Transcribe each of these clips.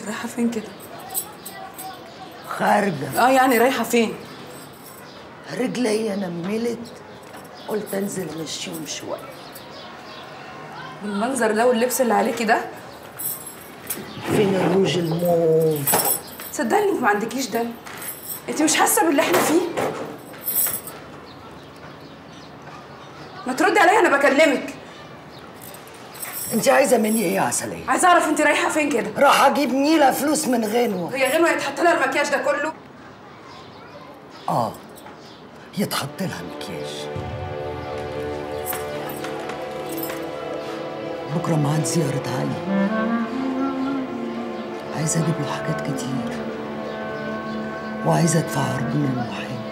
رايحه فين كده خارجة اه يعني رايحه فين رجلي نملت قلت انزل امشيهم شوية بالمنظر ده واللبس اللي عليكي ده فين الروج الموف صدقني انت ما عندكيش دم انت مش حاسه باللي احنا فيه ما تردي عليا انا بكلمك انت عايزة مني ايه يا عسلية؟ عايزه اعرف انت رايحه فين كده راح اجيب نيلة فلوس من غنوة هي غنوه يتحط لها المكياج ده كله اه يتحط لها مكياج بكرة معاد زيارة علي عايزة اجيب له حاجات كتير وعايزة ادفع عربون المحامي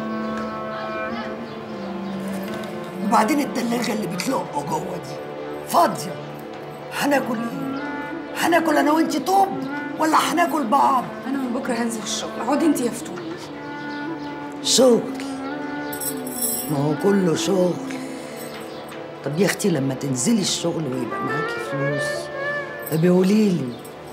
وبعدين التلاجة اللي بتلقه جوه دي فاضية هناكل ايه؟ هناكل انا وانتي طوب ولا هناكل بعض؟ انا من بكره هنزل الشغل اقعدي انت يا فتون شغل ما هو كله شغل طب يا اختي لما تنزلي الشغل ويبقى معاكي فلوس ابقي قوليلي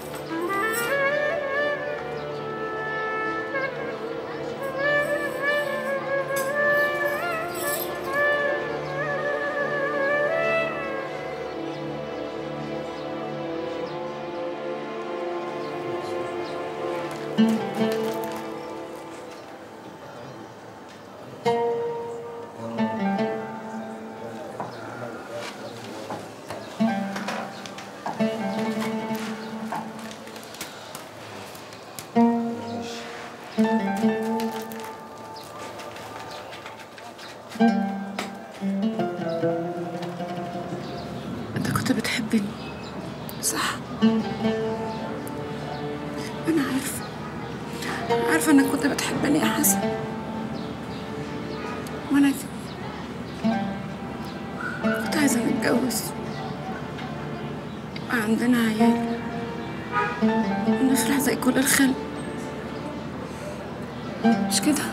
انت كنت بتحبني صح انا عارفه عارفه انك كنت بتحبني يا حسن وانا ك- كنت عايزه نتجوز يبقى عندنا عيال ونفرح زي كل الخلق مش كده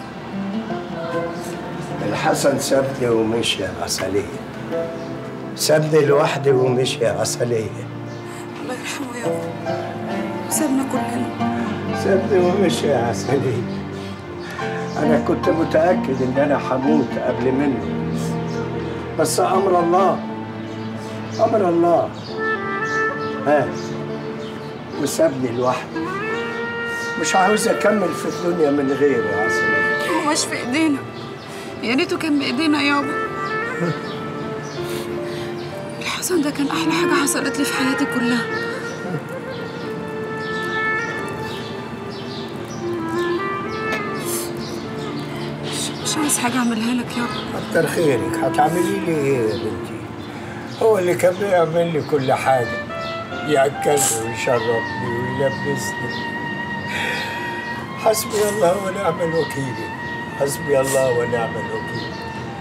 الحسن سابني ومشي يا عسلية سابني لوحدي ومشي يا عسلية الله يرحمه يا رب سابنا كلنا سابني ومشي يا عسلية أنا كنت متأكد إن أنا هموت قبل منه بس أمر الله أمر الله مات وسابني لوحدي مش عاوز أكمل في الدنيا من غيره يا عسلية هو مش في ايدينا يا ريته كان بايدينا يابا الحسن ده كان احلى حاجه حصلت لي في حياتي كلها مش, مش عايز حاجه اعملها لك يابا كتر خيرك هتعملي لي ايه يا بنتي هو اللي كان بيعمل لي كل حاجه ياكلني ويشربني ويلبسني حسبي الله ونعم الوكيل حسبي الله ونعم الوكيل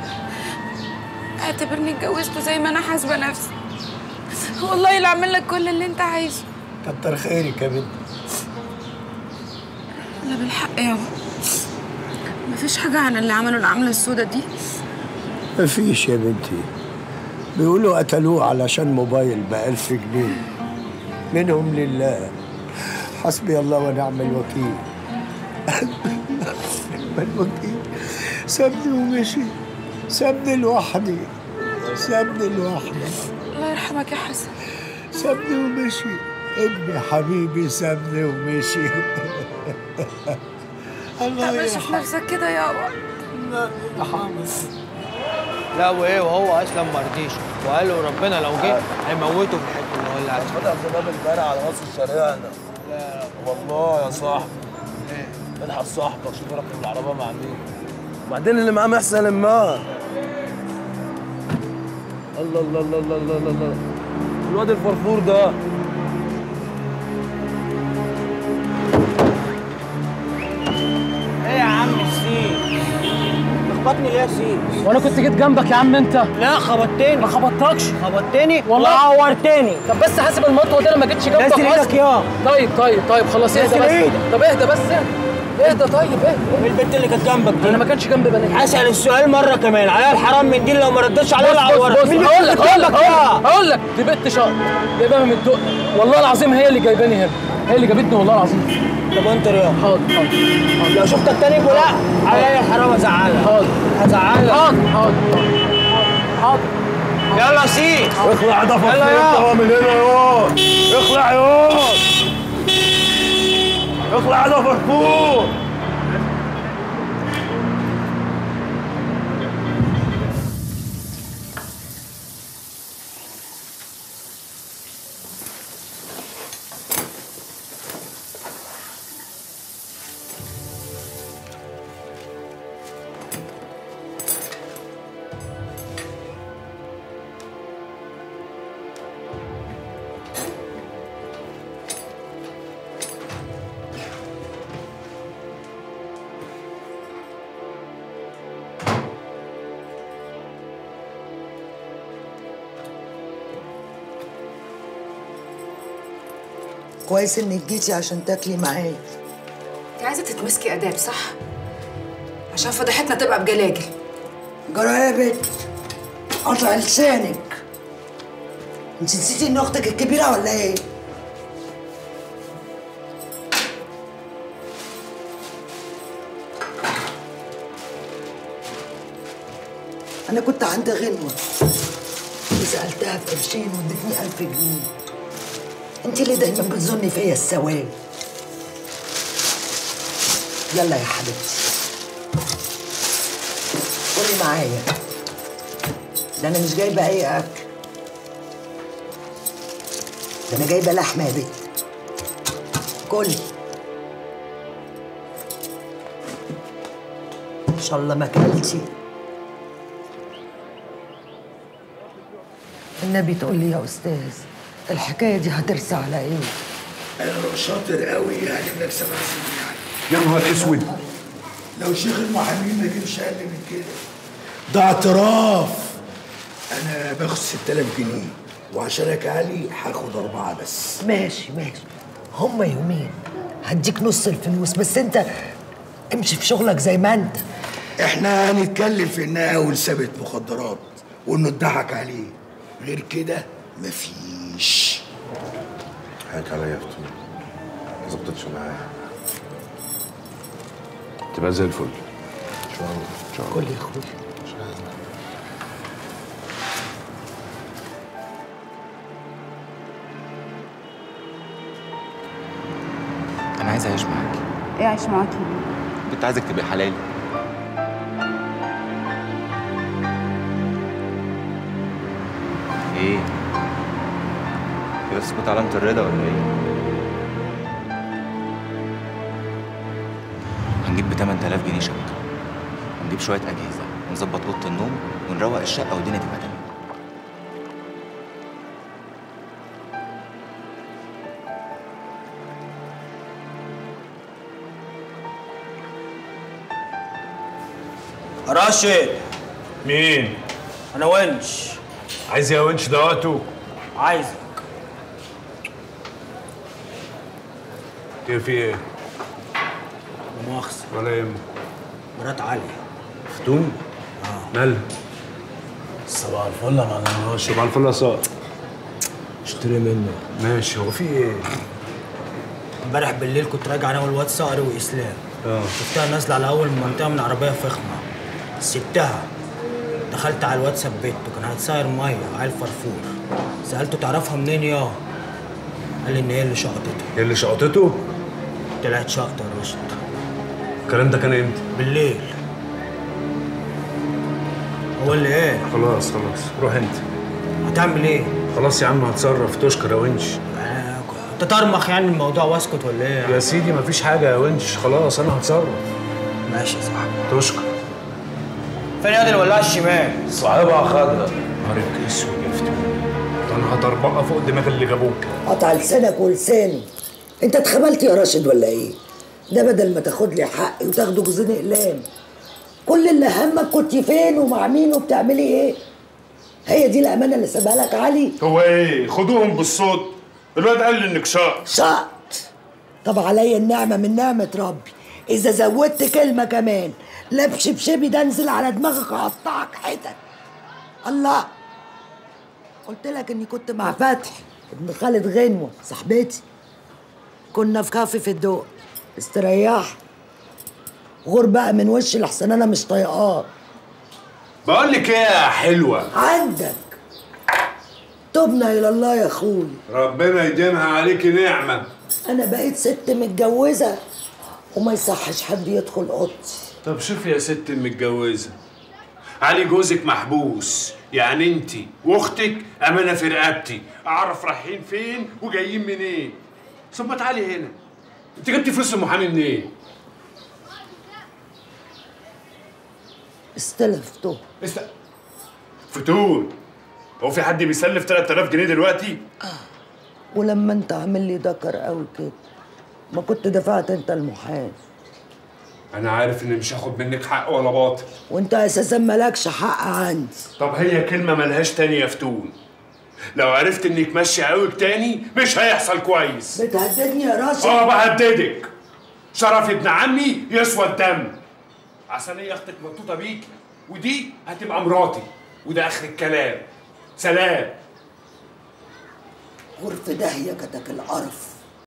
اعتبرني اتجوزته زي ما انا حاسبه نفسي والله اللي اعمل لك كل اللي انت عايزه كتر خيرك يا بنتي لا بالحق يابا مفيش حاجه عن اللي عملوا العمله السوداء دي مفيش يا بنتي بيقولوا قتلوه علشان موبايل بألف جنيه منهم لله حسبي الله ونعم الوكيل نعم الوكيل سابني ومشي سابني لوحدي سابني لوحدي الله يرحمك يا حسن سابني ومشي ابني حبيبي سابني ومشي الله تعملش في يرحمه نفسك كده يابا الله يرحمه لا وايه وهو اصلا ما رضيش وقال له ربنا لو جه هيموته في الحته اللي هو اللي عايزها فتح الباب امبارح على راس الشارع هنا والله يا صاحبي الحق صاحبك شوف ركب العربيه مع مين وبعدين اللي معاه محسن الماء الله الله الله الله الله الله الله الواد الفرفور ده ايه يا عم السيس لخبطني ليه يا سيس وانا كنت جيت جنبك يا عم انت لا خبطتني ما خبطتكش خبطتني والله. وعورتني طب بس حاسب المطوه دي انا ما جيتش جنبك نزل ايدك يا طيب طيب طيب خلاص اهدى نزل بس ايدك. طب اهدى بس اهدى اهدى طيب اهدى مين البنت اللي كانت جنبك دي انا ما كانش جنبي بنات هسأل السؤال مرة كمان عليا الحرام من دي لو ما ردتش عليا بص بص العورة بص مين هقول اللي لك كانت هقول لك جنبك يا هقول لك دي بنت شقر جايباها من الدق والله العظيم هي اللي جايباني هنا هي اللي جابتني والله العظيم طب وانت رياض حاضر حاضر لو شفتك تاني ولا عليا الحرام ازعلك حاضر هزعلك حاضر حاضر حاضر يلا سيب اخلع ده يلا يا. فضيحة من هنا يا اخلع يا اخلع ده فرفور كويس انك جيتي عشان تاكلي معايا انت عايزه تتمسكي اداب صح عشان فضيحتنا تبقى بجلاجل جرى يا بنت قطع لسانك انت نسيتي ان اختك الكبيره ولا ايه انا كنت عند غنوه وسالتها في قرشين وادتني ألف جنيه انت ليه دايما بتظني فيا السواد يلا يا حبيبتي قولي معايا ده انا مش جايبه اي اكل ده انا جايبه لحمه يا بنت كل ان شاء الله ما اكلتي النبي تقول لي يا استاذ الحكايه دي هترسى على ايه انا شاطر قوي يعني انك سبع سنين يعني يا نهار اسود لو شيخ المحامين ما يجيبش اقل من كده ده اعتراف انا باخد 6000 جنيه وعشانك علي هاخد اربعه بس ماشي ماشي هما يومين هديك نص الفلوس بس انت امشي في شغلك زي ما انت احنا هنتكلم في انها اول ثابت مخدرات وانه اتضحك عليه غير كده مفيش حياك عليا يا فتون ما ظبطتش معايا تبقى زي الفل ان شاء الله ان شاء الله كل يا اخويا انا عايز اعيش معاكي ايه عايش معاكي كنت عايزك تبقي حلالي ايه كده اسكت علامة الرضا ولا ايه هنجيب ب 8000 جنيه شبكة ونجيب شوية أجهزة ونظبط أوضة النوم ونروق الشقة والدنيا تبقى تمام راشد مين؟ انا ونش عايز يا ونش دلوقتي عايزك ايه في ايه؟ مؤاخذة ولا يهمك مرات علي فتون؟ اه مالها؟ صباح الفل يا معلم راشد صباح الفل يا صقر اشتري منه ماشي هو في ايه؟ امبارح بالليل كنت راجع انا والواد صقر واسلام اه شفتها نازله على اول منطقه من عربيه فخمه سبتها دخلت على الواد ثبته كان هتصاير ميه عيل فرفور سالته تعرفها منين يا قال لي ان هي اللي شقطتها ايه اللي شقطته؟ طلعت شقطه يا راشد الكلام ده كان امتى؟ بالليل هو اللي ايه خلاص خلاص روح انت هتعمل ايه خلاص يا عم هتصرف تشكر يا ونش آه، تطرمخ يعني الموضوع واسكت ولا ايه يا سيدي مفيش حاجة يا ونش خلاص أنا هتصرف ماشي يا صاحبي تشكر فين ياد الولاعه الشمال صاحبها خدها نهارك اسود يا فتون ده انا هطربقها فوق دماغ اللي جابوك قطع لسانك ولساني انت اتخبلت يا راشد ولا ايه ده بدل ما تاخد لي حقي وتاخده جوزين اقلام كل اللي همك كنت فين ومع مين وبتعملي ايه هي دي الامانه اللي سابها لك علي هو ايه خدوهم بالصوت الواد قال لي انك شاط شقط طب عليا النعمه من نعمه ربي اذا زودت كلمه كمان لا بشبشبي ده انزل على دماغك اقطعك حتت الله قلت لك اني كنت مع فتحي ابن خالد غنوه صاحبتي كنا في كافي في الدق استريح غور بقى من وشي لحسن انا مش طايقاه بقول لك ايه يا حلوه عندك تبنا الى الله يا اخوي ربنا يديمها عليكي نعمه انا بقيت ست متجوزه وما يصحش حد يدخل اوضتي طب شوفي يا ست المتجوزه علي جوزك محبوس يعني انت واختك امانه في رقبتي اعرف رايحين فين وجايين منين ثم تعالي هنا انت جبتي فلوس المحامي منين استلفته است... فتون هو في حد بيسلف 3000 جنيه دلوقتي ولما انت عامل لي دكر قوي كده ما كنت دفعت انت المحامي انا عارف اني مش هاخد منك حق ولا باطل وانت اساسا مالكش حق عندي طب هي كلمه ملهاش تاني يا فتون لو عرفت انك ماشي قوي تاني مش هيحصل كويس بتهددني يا راشد اه بهددك شرف ابن عمي يسوى الدم عشان هي اختك مبسوطه بيك ودي هتبقى مراتي وده اخر الكلام سلام غرف داهيه كتك القرف